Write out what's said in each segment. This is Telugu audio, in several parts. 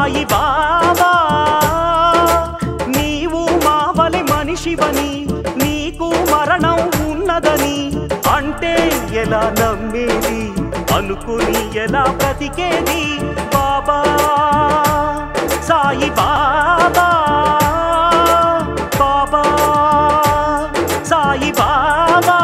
సాయి బాబా నీవు మావలి మనిషివని నీకు మరణం ఉన్నదని అంటే ఎలా నమ్మేది అనుకుని ఎలా బ్రతికేది బాబా సాయి బాబా బాబా సాయి బాబా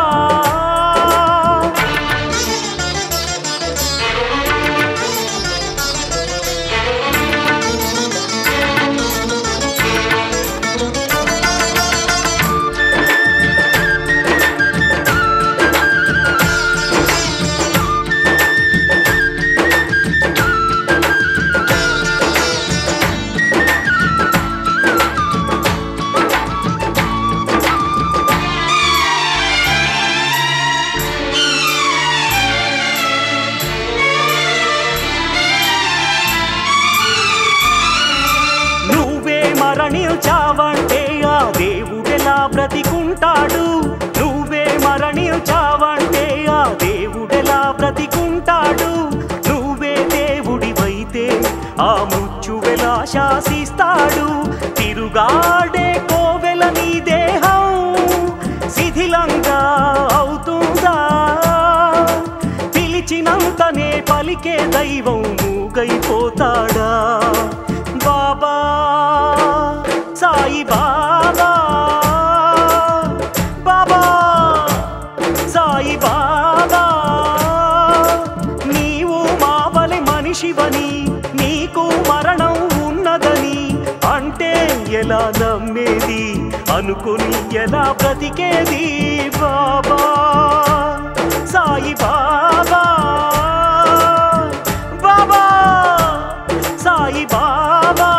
నువ్వే మరణించావంటే ఆ దేవుడెలా బ్రతికుంటాడు నువ్వే మరణించావంటే ఆ దేవుడెలా బ్రతికుంటాడు నువ్వే దేవుడివైతే ఆ మృత్యువెలా శాసిస్తాడు తిరుగాడే కోవెల నీ దేహం శిథిలంగా అవుతుందా పిలిచినంతనే పలికే దైవం మూగైపోతాడా బాబా సాయి బాబా బాబా సాయి బాబా నీవు మావలి మనిషివని నీకు మరణం ఉన్నదని అంటే ఎలా నమ్మేది అనుకుని ఎలా బ్రతికేది బాబా సాయి బాబా బాబా సాయి బాబా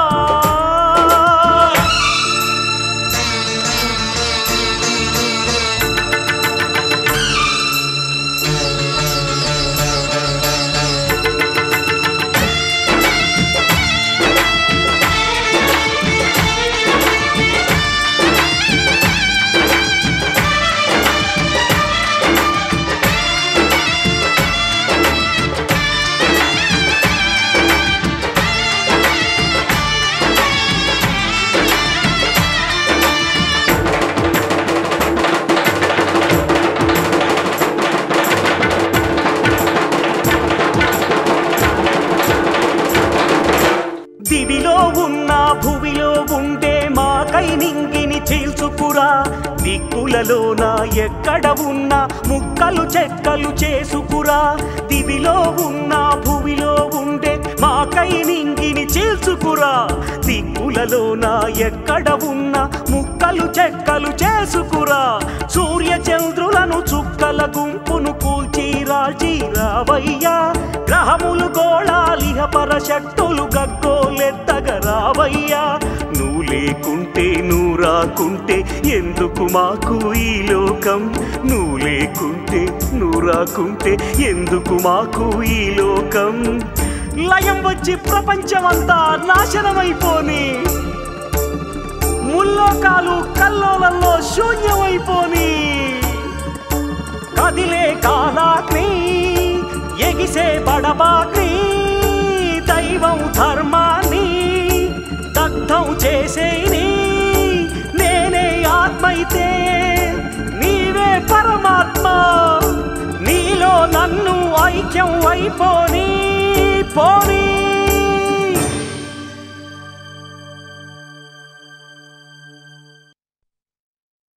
దివిలో ఉన్న భువిలో ఉండే మాకై నింగిని చీల్చుకురా దిక్కులలోన ఎక్కడ ఉన్న ముక్కలు చెక్కలు చేసుకురా దివిలో ఉన్న భువిలో ఉండే మాకై నింగిని చీల్చుకురా దిక్కులలోన ఎక్కడ ఉన్న ముక్కలు చెక్కలు చేసుకురా సూర్య చంద్రులను చుక్కల గుంపును కూల్చి రాల్చి రావయ్యా గ్రహములు గోళాలిహ పరశక్తులు గగ్గోలెత్తగ రావయ్యా నువ్వు లేకుంటే నువ్వు రాకుంటే ఎందుకు మాకు ఈ లోకం నువ్వు లేకుంటే నువ్వు రాకుంటే ఎందుకు మాకు ఈ లోకం లయం వచ్చి ప్రపంచమంతా నాశనమైపోని ముల్లోకాలు కల్లోలంలో శూన్యమైపోని కదిలే కాలాగ్ని ఎగిసే బడబాగ్ని దైవం ధర్మాన్ని దగ్ధం చేసేని నేనే ఆత్మైతే నీవే పరమాత్మ నీలో నన్ను ఐక్యం అయిపోని పోనీ